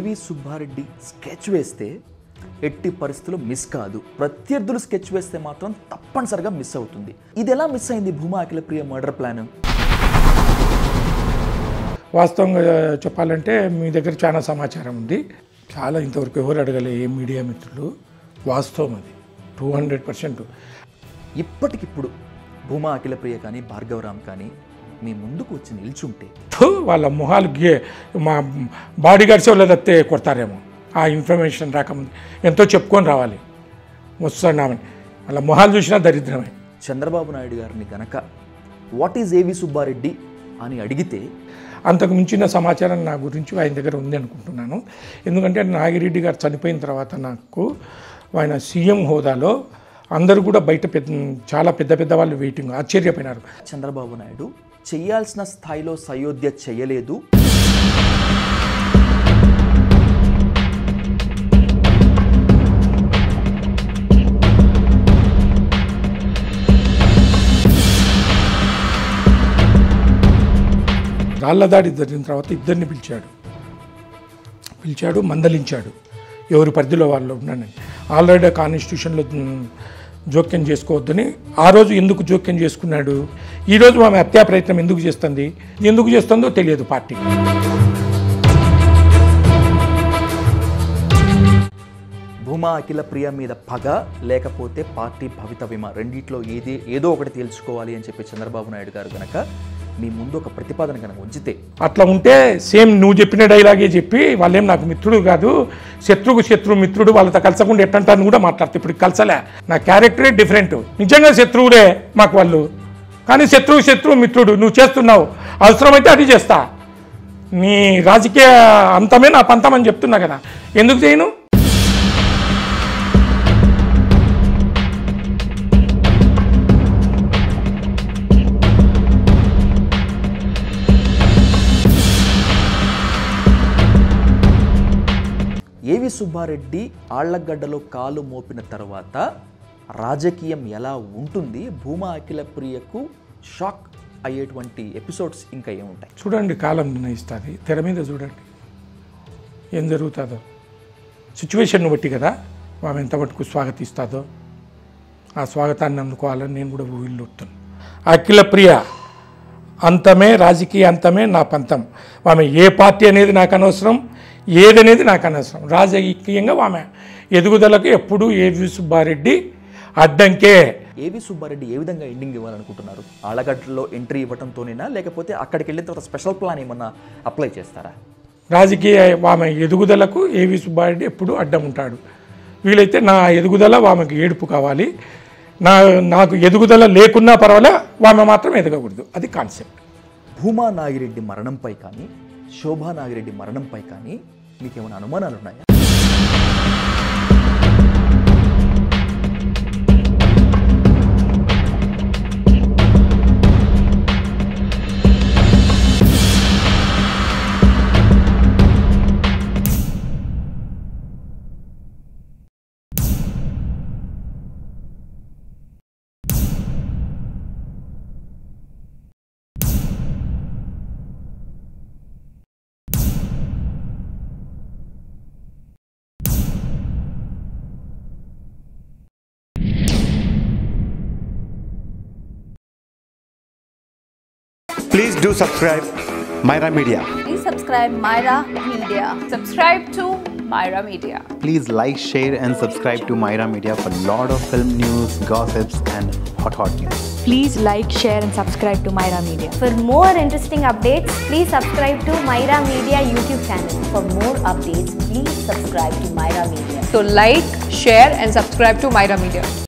ఏవి సుబ్బారెడ్డి స్కెచ్ వేస్తే ఎట్టి పరిస్థితుల్లో మిస్ కాదు ప్రత్యర్థులు స్కెచ్ వేస్తే మాత్రం తప్పనిసరిగా మిస్ అవుతుంది ఇది ఎలా మిస్ అయింది భూమా అఖిల ప్రియ మర్డర్ ప్లాన్ వాస్తవంగా చెప్పాలంటే మీ దగ్గర చాలా సమాచారం ఉంది చాలా ఇంతవరకు ఎవరు అడగలే ఏ మీడియా మిత్రులు వాస్తవం అది టూ హండ్రెడ్ పర్సెంట్ ఇప్పటికిప్పుడు భూమా అఖిల ప్రియ కానీ భార్గవరామ్ కానీ మీ ముందుకు వచ్చి నిల్చుంటే వాళ్ళ మొహాలు గే మా బాడీ గార్డ్స్ వాళ్ళ తప్పితే కొడతారేమో ఆ ఇన్ఫర్మేషన్ రాకముందు ఎంతో చెప్పుకొని రావాలి వస్తున్నామని వాళ్ళ మొహాలు చూసినా దరిద్రమే చంద్రబాబు నాయుడు గారిని గనక వాట్ ఈజ్ ఏవి సుబ్బారెడ్డి అని అడిగితే అంతకు మించిన సమాచారం నా గురించి ఆయన దగ్గర ఉంది అనుకుంటున్నాను ఎందుకంటే నాగిరెడ్డి గారు చనిపోయిన తర్వాత నాకు ఆయన సీఎం హోదాలో అందరూ కూడా బయట పెద్ద చాలా పెద్ద పెద్ద వాళ్ళు వెయిటింగ్ ఆశ్చర్యపోయినారు చంద్రబాబు నాయుడు చేయాల్సిన స్థాయిలో సయోధ్య చేయలేదు రాళ్ల దాడి జరిగిన తర్వాత ఇద్దరిని పిలిచాడు పిలిచాడు మందలించాడు ఎవరి పరిధిలో వాళ్ళు ఉన్నానని ఆల్రెడీ కాన్స్టిట్యూషన్లో ఉమ్, జోక్యం చేసుకోవద్దని ఆ రోజు ఎందుకు జోక్యం చేసుకున్నాడు ఈరోజు ఆమె హత్యా ప్రయత్నం ఎందుకు చేస్తుంది ఎందుకు చేస్తుందో తెలియదు పార్టీ భూమా అఖిల ప్రియ మీద పగ లేకపోతే పార్టీ భవితవ్యమ రెండిట్లో ఏది ఏదో ఒకటి తేల్చుకోవాలి అని చెప్పి చంద్రబాబు నాయుడు గారు గనక మీ ముందు ఒక ప్రతిపాదన కనుక ఉంచితే అట్లా ఉంటే సేమ్ నువ్వు చెప్పిన డైలాగే చెప్పి వాళ్ళేం నాకు మిత్రుడు కాదు శత్రువు శత్రు మిత్రుడు వాళ్ళతో కలసకుండా ఎట్టంటాను కూడా మాట్లాడతా ఇప్పుడు కలసలే నా క్యారెక్టరే డిఫరెంట్ నిజంగా శత్రువులే మాకు వాళ్ళు కానీ శత్రువు శత్రువు మిత్రుడు నువ్వు చేస్తున్నావు అవసరమైతే అది చేస్తా నీ రాజకీయ అంతమే నా పంతం అని చెప్తున్నా కదా ఎందుకు చేయను ఏవి సుబ్బారెడ్డి ఆళ్లగడ్డలో కాలు మోపిన తర్వాత రాజకీయం ఎలా ఉంటుంది భూమా అఖిల ప్రియకు షాక్ అయ్యేటువంటి ఎపిసోడ్స్ ఇంకా ఏముంటాయి చూడండి కాలం నిర్ణయిస్తుంది తెర మీద చూడండి ఏం జరుగుతుందో సిచ్యువేషన్ను బట్టి కదా ఆమె ఎంత మటుకు స్వాగతిస్తుందో ఆ స్వాగతాన్ని అందుకోవాలని నేను కూడా ఊహిల్లుతాను అఖిల ప్రియ అంతమే రాజకీయ అంతమే నా పంతం ఆమె ఏ పార్టీ అనేది నాకు అనవసరం ఏదనేది నాకు అనవసరం రాజకీయంగా ఆమె ఎదుగుదలకు ఎప్పుడూ ఏవి సుబ్బారెడ్డి అడ్డంకే ఏవి సుబ్బారెడ్డి ఏ విధంగా ఎండింగ్ ఇవ్వాలనుకుంటున్నారు ఆళ్ళగడ్డలో ఎంట్రీ ఇవ్వడంతోనేనా లేకపోతే అక్కడికి వెళ్ళిన తర్వాత స్పెషల్ ప్లాన్ ఏమన్నా అప్లై చేస్తారా రాజకీయ ఆమె ఎదుగుదలకు ఏవి సుబ్బారెడ్డి ఎప్పుడు అడ్డం ఉంటాడు వీలైతే నా ఎదుగుదల ఆమెకు ఏడుపు కావాలి నా నాకు ఎదుగుదల లేకున్నా పర్వాలే ఆమె మాత్రం ఎదగకూడదు అది కాన్సెప్ట్ భూమా నాగిరెడ్డి మరణంపై కానీ శోభా నాగిరెడ్డి మరణంపై కానీ మీకు ఏమైనా అనుమానాలు ఉన్నాయా Please do subscribe Myra Media. Please subscribe Myra Media. Subscribe to Myra Media. Please like, share, and subscribe to Myra Media for lot of film news, gossips, and hot hot news. Please like, share, and subscribe to Myra Media. For more interesting updates, please subscribe to Myra Media YouTube channel. For more updates, please subscribe to Myra Media. So like, share and subscribe to Myra Media.